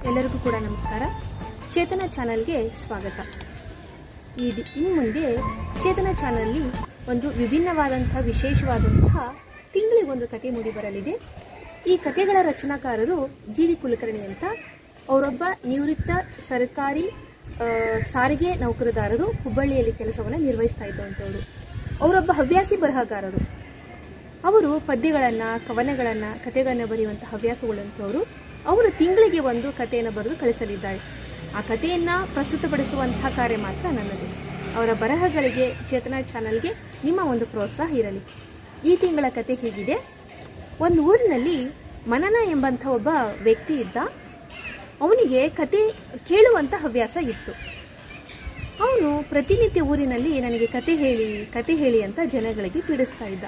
ಎಲ್ಲರಿಗೂ ಕೂಡ ನಮಸ್ಕಾರ ಚೇತನ ಚಾನಲ್ಗೆ ಸ್ವಾಗತ ಈ ದಿ- ಇನ್ನು ಮುಂದೆ ಚೇತನ ಚಾನಲ್ನಲ್ಲಿ ಒಂದು ವಿಭಿನ್ನವಾದಂತಹ ವಿಶೇಷವಾದಂತಹ ತಿಂಗಳಿಗೊಂದು ಕತೆ ಮೂಡಿ ಬರಲಿದೆ ಈ ಕತೆಗಳ ರಚನಾಕಾರರು ಜಿ ವಿ ಕುಲಕರ್ಣಿ ಅಂತ ಅವರೊಬ್ಬ ನಿವೃತ್ತ ಸರ್ಕಾರಿ ಆ, ಸಾರಿಗೆ ನೌಕರದಾರರು ಹುಬ್ಬಳ್ಳಿಯಲ್ಲಿ ಕೆಲಸವನ್ನು ನಿರ್ವಹಿಸ್ತಾ ಇದ್ದಂಥವ್ರು ಅವರೊಬ್ಬ ಹವ್ಯಾಸಿ ಬರಹಗಾರರು ಅವರು ಪದ್ಯಗಳನ್ನ ಕವನಗಳನ್ನ ಕಥೆಗಳನ್ನ ಬರೆಯುವಂಥ ಹವ್ಯಾಸವುಳ್ಳಂಥವರು ಅವರು ತಿಂಗಳಿಗೆ ಒಂದು ಕಥೆಯನ್ನು ಬರೆದು ಕಳಿಸಲಿದ್ದಾರೆ ಆ ಕಥೆಯನ್ನ ಪ್ರಸ್ತುತಪಡಿಸುವಂತಹ ಕಾರ್ಯ ಮಾತ್ರ ನನ್ನದು ಅವರ ಬರಹಗಳಿಗೆ ಚೇತನ ಚಾನಲ್ಗೆ ನಿಮ್ಮ ಒಂದು ಪ್ರೋತ್ಸಾಹ ಇರಲಿ ಈ ತಿಂಗಳ ಕತೆ ಹೀಗಿದೆ ಒಂದು ಊರಿನಲ್ಲಿ ಮನನ ಎಂಬಂಥ ಒಬ್ಬ ವ್ಯಕ್ತಿ ಇದ್ದ ಅವನಿಗೆ ಕತೆ ಕೇಳುವಂತ ಹವ್ಯಾಸ ಇತ್ತು ಅವನು ಪ್ರತಿನಿತ್ಯ ಊರಿನಲ್ಲಿ ನನಗೆ ಕತೆ ಹೇಳಿ ಕತೆ ಹೇಳಿ ಅಂತ ಜನಗಳಿಗೆ ಪೀಡಿಸ್ತಾ ಇದ್ದ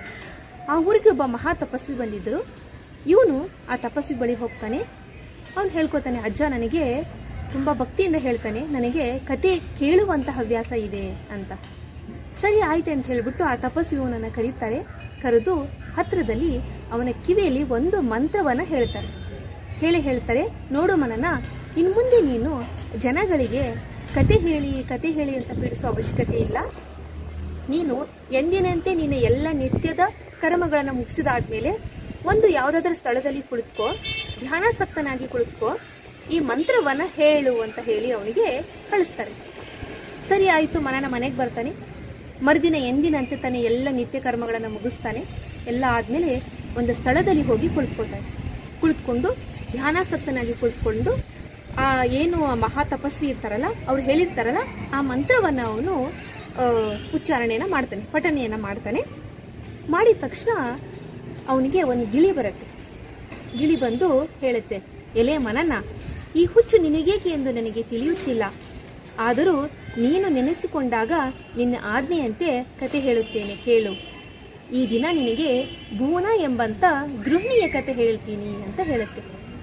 ಆ ಊರಿಗೆ ಒಬ್ಬ ಮಹಾ ತಪಸ್ವಿ ಬಂದಿದ್ದರು ಇವನು ಆ ತಪಸ್ವಿ ಬಳಿ ಹೋಗ್ತಾನೆ ಅವನು ಹೇಳ್ಕೊತಾನೆ ಅಜ್ಜ ನನಗೆ ತುಂಬಾ ಭಕ್ತಿಯಿಂದ ಹೇಳ್ತಾನೆ ನನಗೆ ಕತೆ ಕೇಳುವಂತ ಹವ್ಯಾಸ ಇದೆ ಅಂತ ಸರಿ ಆಯ್ತು ಅಂತ ಹೇಳ್ಬಿಟ್ಟು ಆ ತಪಸ್ವಿ ಇವನನ್ನ ಕರೀತಾರೆ ಕರೆದು ಹತ್ರದಲ್ಲಿ ಅವನ ಕಿವಿಯಲ್ಲಿ ಒಂದು ಮಂತ್ರವನ್ನ ಹೇಳ್ತಾರೆ ಹೇಳಿ ಹೇಳ್ತಾರೆ ನೋಡು ಮನನ ಇನ್ ಮುಂದೆ ನೀನು ಜನಗಳಿಗೆ ಕತೆ ಹೇಳಿ ಕತೆ ಹೇಳಿ ಅಂತ ಪೀಡಿಸೋ ಅವಶ್ಯಕತೆ ಇಲ್ಲ ನೀನು ಎಂದಿನಂತೆ ನಿನ್ನ ಎಲ್ಲ ನಿತ್ಯದ ಕರ್ಮಗಳನ್ನು ಮುಗಿಸಿದಾದ್ಮೇಲೆ ಒಂದು ಯಾವುದಾದ್ರೂ ಸ್ಥಳದಲ್ಲಿ ಕುಳಿತುಕೋ ಧ್ಯಾನಾಸಕ್ತನಾಗಿ ಕುಳಿತುಕೋ ಈ ಮಂತ್ರವನ್ನ ಹೇಳು ಅಂತ ಹೇಳಿ ಅವನಿಗೆ ಕಳಿಸ್ತಾರೆ ಸರಿ ಆಯಿತು ಮನನ ಮನೆಗೆ ಬರ್ತಾನೆ ಮರುದಿನ ಎಂದಿನಂತೆ ತನ್ನ ಎಲ್ಲ ನಿತ್ಯ ಕರ್ಮಗಳನ್ನು ಮುಗಿಸ್ತಾನೆ ಎಲ್ಲ ಆದ್ಮೇಲೆ ಒಂದು ಸ್ಥಳದಲ್ಲಿ ಹೋಗಿ ಕುಳಿತುಕೊಳ್ತಾನೆ ಕುಳಿತುಕೊಂಡು ಧ್ಯಾನಾಸಕ್ತನಾಗಿ ಕುಳಿತುಕೊಂಡು ಆ ಏನು ಆ ಮಹಾ ತಪಸ್ವಿ ಇರ್ತಾರಲ್ಲ ಅವ್ರು ಹೇಳಿರ್ತಾರಲ್ಲ ಆ ಮಂತ್ರವನ್ನ ಅವನು ಉಚ್ಚಾರಣೆಯನ್ನ ಮಾಡ್ತಾನೆ ಪಠಣೆಯನ್ನ ಮಾಡ್ತಾನೆ ಮಾಡಿದ ತಕ್ಷಣ ಅವನಿಗೆ ಒಂದು ಗಿಳಿ ಬರುತ್ತೆ ಗಿಳಿ ಬಂದು ಹೇಳುತ್ತೆ ಎಲೆ ಮನನ ಈ ಹುಚ್ಚು ನಿನಗೇಕೆ ಎಂದು ನನಗೆ ತಿಳಿಯುತ್ತಿಲ್ಲ ಆದರೂ ನೀನು ನೆನೆಸಿಕೊಂಡಾಗ ನಿನ್ನ ಆಜ್ಞೆಯಂತೆ ಕತೆ ಹೇಳುತ್ತೇನೆ ಕೇಳು ಈ ದಿನ ನಿನಗೆ ಭುವನ ಎಂಬಂತ ಗೃಹಿಣಿಯ ಕತೆ ಹೇಳ್ತೀನಿ ಅಂತ ಹೇಳುತ್ತೆ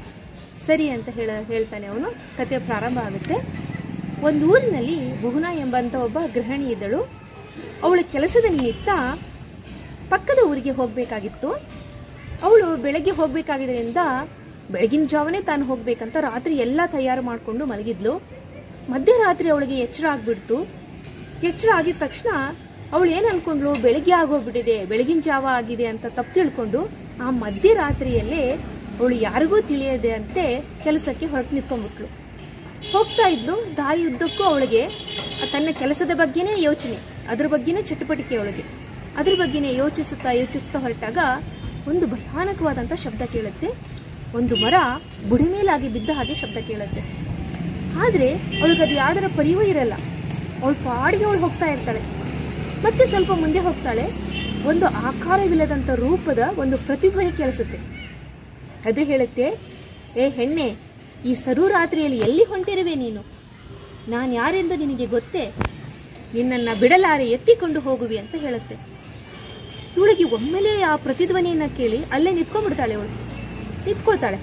ಸರಿ ಅಂತ ಹೇಳ ಹೇಳ್ತಾನೆ ಅವನು ಕತೆ ಪ್ರಾರಂಭ ಆಗುತ್ತೆ ಒಂದು ಊರಿನಲ್ಲಿ ಭುವನ ಎಂಬಂತ ಒಬ್ಬ ಗೃಹಿಣಿ ಇದ್ದಳು ಅವಳ ಕೆಲಸದ ನಿಮಿತ್ತ ಪಕ್ಕದ ಊರಿಗೆ ಹೋಗಬೇಕಾಗಿತ್ತು ಅವಳು ಬೆಳಗ್ಗೆ ಹೋಗಬೇಕಾಗಿದ್ದರಿಂದ ಬೆಳಗಿನ ಜಾವನೇ ತಾನು ಹೋಗ್ಬೇಕಂತ ರಾತ್ರಿ ಎಲ್ಲ ತಯಾರು ಮಾಡಿಕೊಂಡು ಮಲಗಿದ್ಲು ಮಧ್ಯರಾತ್ರಿ ಅವಳಿಗೆ ಎಚ್ಚರ ಆಗ್ಬಿಡ್ತು ಎಚ್ಚರ ಆಗಿದ ತಕ್ಷಣ ಅವಳು ಏನ್ ಅನ್ಕೊಂಡ್ಲು ಬೆಳಿಗ್ಗೆ ಆಗೋಗ್ಬಿಟ್ಟಿದೆ ಬೆಳಗಿನ ಜಾವ ಆಗಿದೆ ಅಂತ ತಪ್ಪು ತಿಳ್ಕೊಂಡು ಆ ಮಧ್ಯರಾತ್ರಿಯಲ್ಲೇ ಅವಳು ಯಾರಿಗೂ ತಿಳಿಯದೆ ಅಂತೆ ಕೆಲಸಕ್ಕೆ ಹೊರಟು ನಿಂತ್ಕೊಂಡ್ಬಿಟ್ಲು ಹೋಗ್ತಾ ಇದ್ಲು ದಾರಿ ಉದ್ದಕ್ಕೂ ಅವಳಿಗೆ ತನ್ನ ಕೆಲಸದ ಬಗ್ಗೆನೇ ಯೋಚನೆ ಅದ್ರ ಬಗ್ಗೆನೇ ಚಟುವಟಿಕೆ ಅವಳಿಗೆ ಅದ್ರ ಬಗ್ಗೆನೇ ಯೋಚಿಸುತ್ತಾ ಯೋಚಿಸುತ್ತಾ ಹೊರಟಾಗ ಒಂದು ಭಯಾನಕವಾದಂಥ ಶಬ್ದ ಕೇಳುತ್ತೆ ಒಂದು ಮರ ಬುಡಿಮೇಲಾಗಿ ಬಿದ್ದ ಹಾಗೆ ಶಬ್ದ ಕೇಳುತ್ತೆ ಆದ್ರೆ ಅವಳಿಗೆ ಅದು ಯಾವ್ದರ ಪರಿವೂ ಇರಲ್ಲ ಅವಳು ಪಾಡಿಗೆ ಅವಳು ಹೋಗ್ತಾ ಇರ್ತಾಳೆ ಮತ್ತೆ ಸ್ವಲ್ಪ ಮುಂದೆ ಹೋಗ್ತಾಳೆ ಒಂದು ಆಕಾರವಿಲ್ಲದಂತ ರೂಪದ ಒಂದು ಪ್ರತಿಧ್ವನಿ ಕೇಳಿಸುತ್ತೆ ಅದು ಹೇಳುತ್ತೆ ಏ ಹೆಣ್ಣೆ ಈ ಸರು ರಾತ್ರಿಯಲ್ಲಿ ಎಲ್ಲಿ ಹೊಂಟಿರುವೆ ನೀನು ನಾನು ಯಾರೆಂದು ನಿನಗೆ ಗೊತ್ತೇ ನಿನ್ನನ್ನ ಬಿಡಲಾರೆ ಎತ್ತಿಕೊಂಡು ಹೋಗುವಿ ಅಂತ ಹೇಳುತ್ತೆ ಇವಳಿಗೆ ಒಮ್ಮೆಲೇ ಆ ಪ್ರತಿಧ್ವನಿಯನ್ನ ಕೇಳಿ ಅಲ್ಲೇ ನಿಂತ್ಕೊಂಡ್ಬಿಡ್ತಾಳೆ ಅವಳು ನಿಂತ್ಕೊಳ್ತಾಳೆ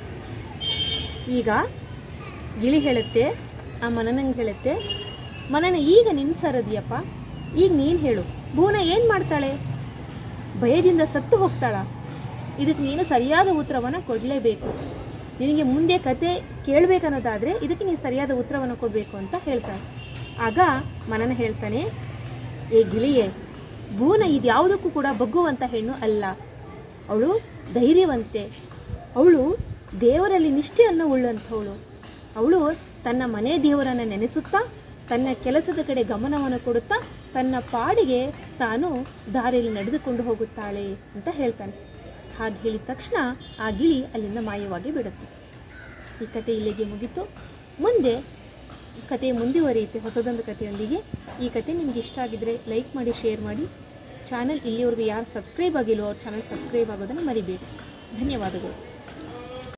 ಈಗ ಗಿಳಿ ಹೇಳುತ್ತೆ ಆ ಮನನಂಗೆ ಹೇಳುತ್ತೆ ಮನನ ಈಗ ನಿನ್ ಸರದಿಯಪ್ಪ ಈಗ ನೀನ್ ಹೇಳು ಭೂನ ಏನ್ ಮಾಡ್ತಾಳೆ ಭಯದಿಂದ ಸತ್ತು ಹೋಗ್ತಾಳ ಇದಕ್ಕೆ ನೀನು ಸರಿಯಾದ ಉತ್ತರವನ್ನ ಕೊಡಲೇಬೇಕು ನಿನಗೆ ಮುಂದೆ ಕತೆ ಕೇಳಬೇಕನ್ನೋದಾದ್ರೆ ಇದಕ್ಕೆ ನೀನು ಸರಿಯಾದ ಉತ್ತರವನ್ನು ಕೊಡಬೇಕು ಅಂತ ಹೇಳ್ತಾಳೆ ಆಗ ಮನನ ಹೇಳ್ತಾನೆ ಏ ಗಿಳಿಯೇ ಭೂನ ಇದ್ಯಾವುದಕ್ಕೂ ಕೂಡ ಬಗ್ಗುವಂತ ಹೆಣ್ಣು ಅಲ್ಲ ಅವಳು ಧೈರ್ಯವಂತೆ ಅವಳು ದೇವರಲ್ಲಿ ನಿಷ್ಠೆಯನ್ನು ಉಳ್ಳಂಥವಳು ಅವಳು ತನ್ನ ಮನೆ ದೇವರನ್ನ ನೆನೆಸುತ್ತಾ ತನ್ನ ಕೆಲಸದ ಕಡೆ ಗಮನವನ್ನು ಕೊಡುತ್ತಾ ತನ್ನ ಪಾಡಿಗೆ ತಾನು ದಾರಿಯಲ್ಲಿ ನಡೆದುಕೊಂಡು ಹೋಗುತ್ತಾಳೆ ಅಂತ ಹೇಳ್ತಾನೆ ಹಾಗೆ ಹೇಳಿದ ತಕ್ಷಣ ಆ ಗಿಳಿ ಅಲ್ಲಿಂದ ಮಾಯವಾಗಿ ಬಿಡುತ್ತೆ ಈ ಕತೆ ಇಲ್ಲಿಗೆ ಮುಗೀತು ಮುಂದೆ ಕತೆ ಮುಂದುವರಿಯುತ್ತೆ ಹೊಸದೊಂದು ಕಥೆಯೊಂದಿಗೆ ಈ ಕತೆ ನಿಮ್ಗೆ ಇಷ್ಟ ಆಗಿದ್ರೆ ಲೈಕ್ ಮಾಡಿ ಶೇರ್ ಮಾಡಿ ಚಾನಲ್ ಇಲ್ಲಿವರೆಗೂ ಯಾರು ಸಬ್ಸ್ಕ್ರೈಬ್ ಆಗಿಲ್ವೋ ಅವ್ರ ಚಾನಲ್ ಸಬ್ಸ್ಕ್ರೈಬ್ ಆಗೋದನ್ನು ಮರಿಬೇಡಿ ಧನ್ಯವಾದಗಳು